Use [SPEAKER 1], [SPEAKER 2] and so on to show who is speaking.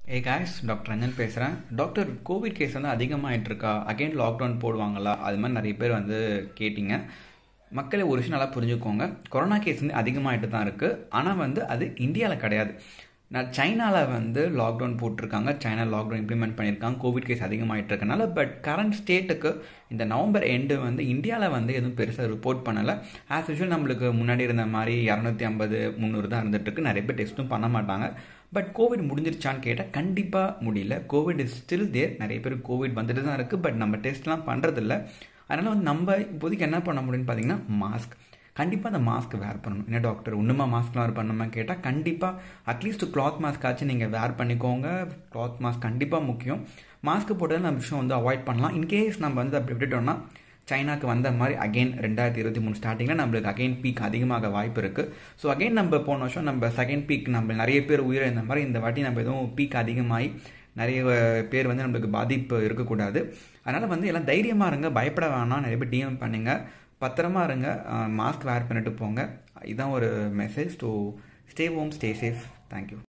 [SPEAKER 1] ஏ guys doctor Ranjan பேசுகிறேன் doctor Covid case வந்து அதிகமாகிட்டு இருக்கா அகைன் லாக்டவுன் போடுவாங்களா அது மாதிரி நிறைய பேர் வந்து கேட்டிங்க மக்களை ஒரு விஷயம் நல்லா புரிஞ்சுக்கோங்க கொரோனா கேஸ் வந்து அதிகமாகிட்டு தான் இருக்குது ஆனால் வந்து அது இந்தியாவில் கிடையாது நான் சைனாவில் வந்து லாக்டவுன் போட்டிருக்காங்க சைனா லாக்டவுன் இம்ப்ளிமெண்ட் பண்ணியிருக்காங்க கோவிட் கேஸ் அதிகமாகிட்டு இருக்கனால பட் கரண்ட் ஸ்டேட்டுக்கு இந்த நவம்பர் எண்டு வந்து இந்தியாவில் வந்து எதுவும் பெருசாக ரிப்போர்ட் பண்ணலை ஆஸ் யூஷுவல் நம்மளுக்கு முன்னாடி இருந்த மாதிரி இரநூத்தி ஐம்பது முந்நூறு தான் இருந்துகிட்ருக்கு நிறைய பேர் டெஸ்ட்டும் பண்ண மாட்டாங்க பட் கோவிட் முடிஞ்சிருச்சான்னு கேட்டால் கண்டிப்பாக முடியல கோவிட் இஸ் ஸ்டில் தேர் நிறைய பேர் கோவிட் வந்துட்டு தான் இருக்குது பட் நம்ம டெஸ்ட்லாம் பண்ணுறதில்ல அதனால் வந்து நம்ம இப்போதைக்கு என்ன பண்ண முடியும்னு பார்த்தீங்கன்னா மாஸ்க் கண்டிப்பாக அந்த மாஸ்க் வேர் பண்ணணும் என்ன டாக்டர் இன்னுமா மாஸ்க்லாம் வேர் பண்ணணுமா கேட்டால் கண்டிப்பாக அட்லீஸ்ட் கிளாத் மாஸ்க் ஆச்சு நீங்கள் வேர் பண்ணிக்கோங்க கிளாத் மாஸ்க் கண்டிப்பாக முக்கியம் மாஸ்க் போட்டதில் நம்ம விஷயம் வந்து அவாய்ட் பண்ணலாம் இன்கேஸ் நம்ம வந்து அப்படி விட்டுட்டோம்னா சைனாக்கு வந்த மாதிரி அகைன் ரெண்டாயிரத்தி இருபத்தி மூணு ஸ்டார்டிங்கில் நம்மளுக்கு அகைன் பீக் அதிகமாக வாய்ப்பு இருக்குது ஸோ அகைன் நம்ம போன வருஷம் நம்ம செகண்ட் பீக் நம்ம நிறைய பேர் உயிரிழந்த மாதிரி இந்த வாட்டி நம்ம எதுவும் பீக் அதிகமாகி நிறைய பேர் வந்து நம்மளுக்கு பாதிப்பு இருக்கக்கூடாது அதனால் வந்து எல்லாம் தைரியமாக இருங்க பயப்பட வேணாம் நிறைய பேர் டிஎம் பண்ணுங்கள் பத்திரமா இருங்க மாஸ்க் வேர் பண்ணிட்டு போங்க இதுதான் ஒரு message to stay home stay safe thank you